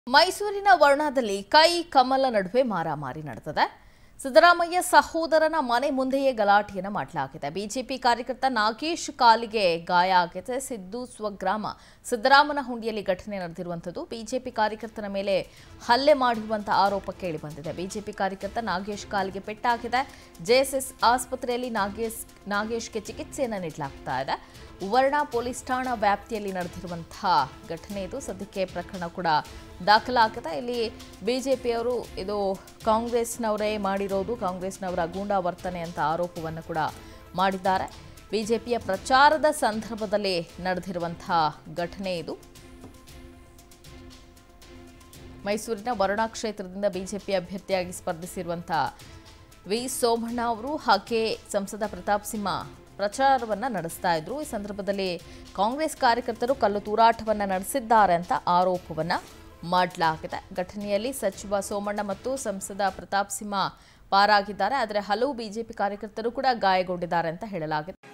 ಮೈಸೂರಿನ ವರ್ಣದಲ್ಲಿ ಕೈ ಕಮಲ ನಡುವೆ ಮಾರಾಮಾರಿ ನಡೆದಿದೆ ಸಿದ್ದರಾಮಯ್ಯ ಸಹೋದರನ ಮನೆ ಮುಂದೆಯೇ ಗಲಾಟೆಯನ್ನು ಮಾಡಲಾಗಿದೆ ಬಿಜೆಪಿ ಕಾರ್ಯಕರ್ತ ನಾಗೇಶ್ ಕಾಲಿಗೆ ಗಾಯ ಆಗಿದೆ ಸಿದ್ದು ಸ್ವಗ್ರಾಮ ಸಿದ್ದರಾಮನ ಹುಂಡಿಯಲ್ಲಿ ಘಟನೆ ನಡೆದಿರುವಂಥದ್ದು ಬಿಜೆಪಿ ಕಾರ್ಯಕರ್ತನ ಮೇಲೆ ಹಲ್ಲೆ ಮಾಡಿರುವಂತಹ ಆರೋಪ ಕೇಳಿಬಂದಿದೆ ಬಿಜೆಪಿ ಕಾರ್ಯಕರ್ತ ನಾಗೇಶ್ ಕಾಲಿಗೆ ಪೆಟ್ಟಾಗಿದೆ ಜೆಎಸ್ಎಸ್ ಆಸ್ಪತ್ರೆಯಲ್ಲಿ ನಾಗೇಶ್ ನಾಗೇಶ್ಗೆ ಚಿಕಿತ್ಸೆಯನ್ನು ನೀಡಲಾಗ್ತಾ ಇದೆ ವರ್ಣ ಪೊಲೀಸ್ ಠಾಣಾ ವ್ಯಾಪ್ತಿಯಲ್ಲಿ ನಡೆದಿರುವಂತಹ ಘಟನೆ ಇದು ಸದ್ಯಕ್ಕೆ ಪ್ರಕರಣ ಕೂಡ ದಾಖಲಾಗಿದೆ ಇಲ್ಲಿ ಬಿಜೆಪಿಯವರು ಇದು ಕಾಂಗ್ರೆಸ್ನವರೇ ಮಾಡಿರೋದು ಕಾಂಗ್ರೆಸ್ನವರ ಗೂಂಡಾ ವರ್ತನೆ ಅಂತ ಆರೋಪವನ್ನು ಕೂಡ ಮಾಡಿದ್ದಾರೆ ಬಿಜೆಪಿಯ ಪ್ರಚಾರದ ಸಂದರ್ಭದಲ್ಲಿ ನಡೆದಿರುವಂತಹ ಘಟನೆ ಇದು ಮೈಸೂರಿನ ವರುಣಾ ಕ್ಷೇತ್ರದಿಂದ ಬಿಜೆಪಿ ಅಭ್ಯರ್ಥಿಯಾಗಿ ಸ್ಪರ್ಧಿಸಿರುವಂತಹ ವಿ ಸೋಮಣ್ಣ ಅವರು ಹಾಗೆ ಸಂಸದ ಪ್ರತಾಪ್ ಸಿಂಹ ಪ್ರಚಾರವನ್ನ ನಡೆಸ್ತಾ ಇದ್ರು ಈ ಸಂದರ್ಭದಲ್ಲಿ ಕಾಂಗ್ರೆಸ್ ಕಾರ್ಯಕರ್ತರು ಕಲ್ಲು ತೂರಾಟವನ್ನ ನಡೆಸಿದ್ದಾರೆ ಅಂತ ಆರೋಪವನ್ನ ಮಾಡಲಾಗಿದೆ ಘಟನೆಯಲ್ಲಿ ಸಚಿವ ಸೋಮಣ್ಣ ಮತ್ತು ಸಂಸದ ಪ್ರತಾಪ್ ಸಿಂಹ ಪಾರಾಗಿದ್ದಾರೆ ಆದರೆ ಹಲವು ಬಿಜೆಪಿ ಕಾರ್ಯಕರ್ತರು ಕೂಡ ಗಾಯಗೊಂಡಿದ್ದಾರೆ ಅಂತ ಹೇಳಲಾಗಿದೆ